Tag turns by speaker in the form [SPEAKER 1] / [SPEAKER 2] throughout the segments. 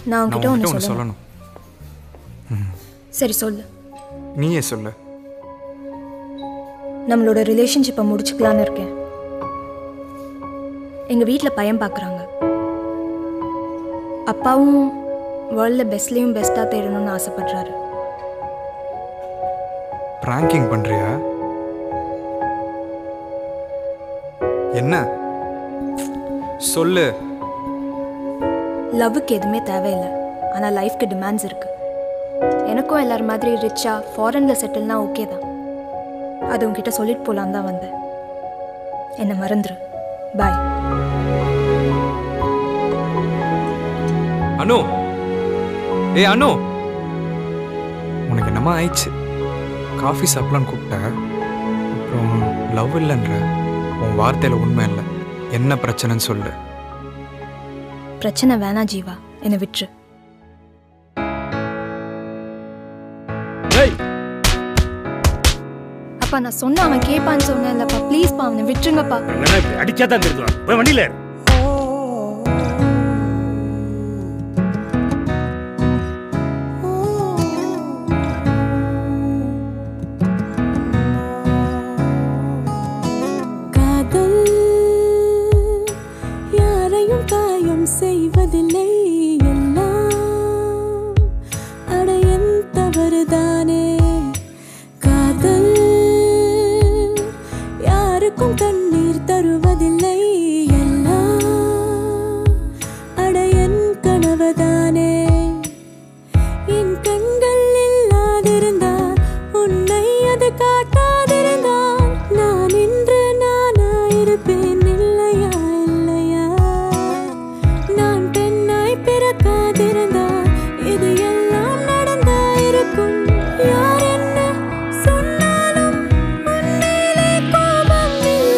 [SPEAKER 1] நான்
[SPEAKER 2] நான்
[SPEAKER 1] உன்கிட்ட
[SPEAKER 2] உன்கிட்ட
[SPEAKER 1] ஒன்று
[SPEAKER 2] ஒன்று
[SPEAKER 1] சொல்லணும்
[SPEAKER 2] சொல்லணும்
[SPEAKER 1] சரி சொல்லு
[SPEAKER 2] நீயே சொல்லு
[SPEAKER 1] நம்மளோட ரிலேஷன்ஷிப்பை முடிச்சுக்கலான்னு இருக்கேன் எங்கள் வீட்டில் பையன் பார்க்குறாங்க அப்பாவும் வேர்ல்டில் பெஸ்ட்லேயும் பெஸ்ட்டாக தேடணும்னு ஆசைப்படுறாரு
[SPEAKER 2] ப்ராங்கிங் பண்ணுறியா என்ன சொல்லு
[SPEAKER 1] லவ்வுக்கு எதுவுமே தேவையில்லை ஆனால் லைஃப்க்கு டிமாண்ட்ஸ் இருக்கு எனக்கும் எல்லார் மாதிரி ரிச்சா ஃபாரினில் செட்டில்னா ஓகே தான் அது உங்ககிட்ட சொல்லிட்டு போகலான் தான் வந்தேன் என்னை மறந்துரு பாய்
[SPEAKER 2] அனு ஏய் அனு உனக்கு என்னமா ஆயிடுச்சு காஃபி சாப்பிடலான்னு கூப்பிட்ட அப்புறம் லவ் இல்லைன்ற உன் வார்த்தையில் உண்மை இல்லை என்ன பிரச்சனைன்னு சொல்லு
[SPEAKER 1] பிரச்சனை வேணாம் ஜீவா என்னை விட்டுரு அப்பா நான் சொன்ன அவன் கேட்பான்னு சொன்னேன் இல்லப்பா ப்ளீஸ்ப்பா அவனை விட்டுருங்கப்பா
[SPEAKER 3] இல்லைன்னா இப்படி அடிச்சா தான் திருத்துவான் போய் வண்டியில ஏறு.
[SPEAKER 4] காதல் யாரையும் காயம் செய்வதில்லை எல்லாம் அடையன் தவறுதானே காதல் யாருக்கும் கண்ணீர் தருவதில்லை எல்லாம் அடையன் கனவுதானே என் கண்கள் இல்லாதிருந்தால் உன்னை அது காட்டாதிருந்தால் நான் இன்று நானாயிருப்பேன் இல்லையா இல்லையா நான் பெண்ணாய் பிறக்காதிருந்தால் இது எல்லாம் நடந்தாயிருக்கும் யார் என்ன சொன்னாலும் உன்மேலே கோபம்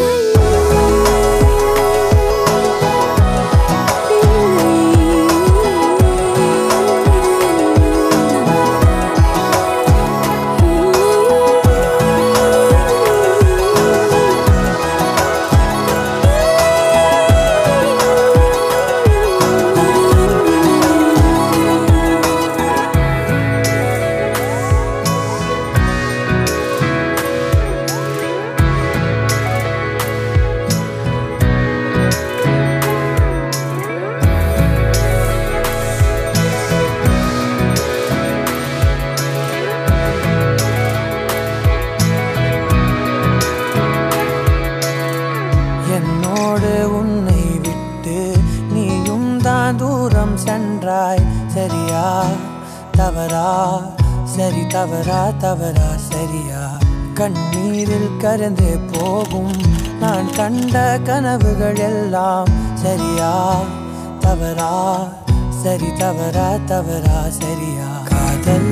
[SPEAKER 5] என்னோடு உன்னை விட்டு நீயும் தான் தூரம் சென்றாய் சரியா தவறா சரி தவறா தவறா சரியா கண்ணீரில் கரைந்து போகும் நான் கண்ட கனவுகள் எல்லாம் சரியா தவறா சரி தவறா தவறா சரியா காதல்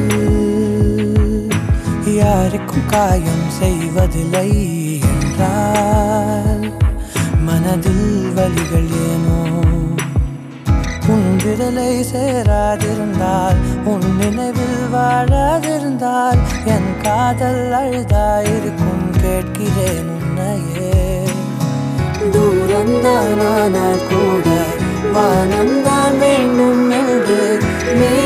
[SPEAKER 5] யாருக்கும் காயம் செய்வதில்லை என்றால் மனதில் வலிகள் ஏனோ உன் விரலை சேராதிருந்தால் உன் நினைவில் வாழாதிருந்தால் என் காதல் அழுதாயிருக்கும் கேட்கிறேன் உன்னையே தூரம்தான் ஆனால் கூட வானம்தான் வேண்டும் என்று மே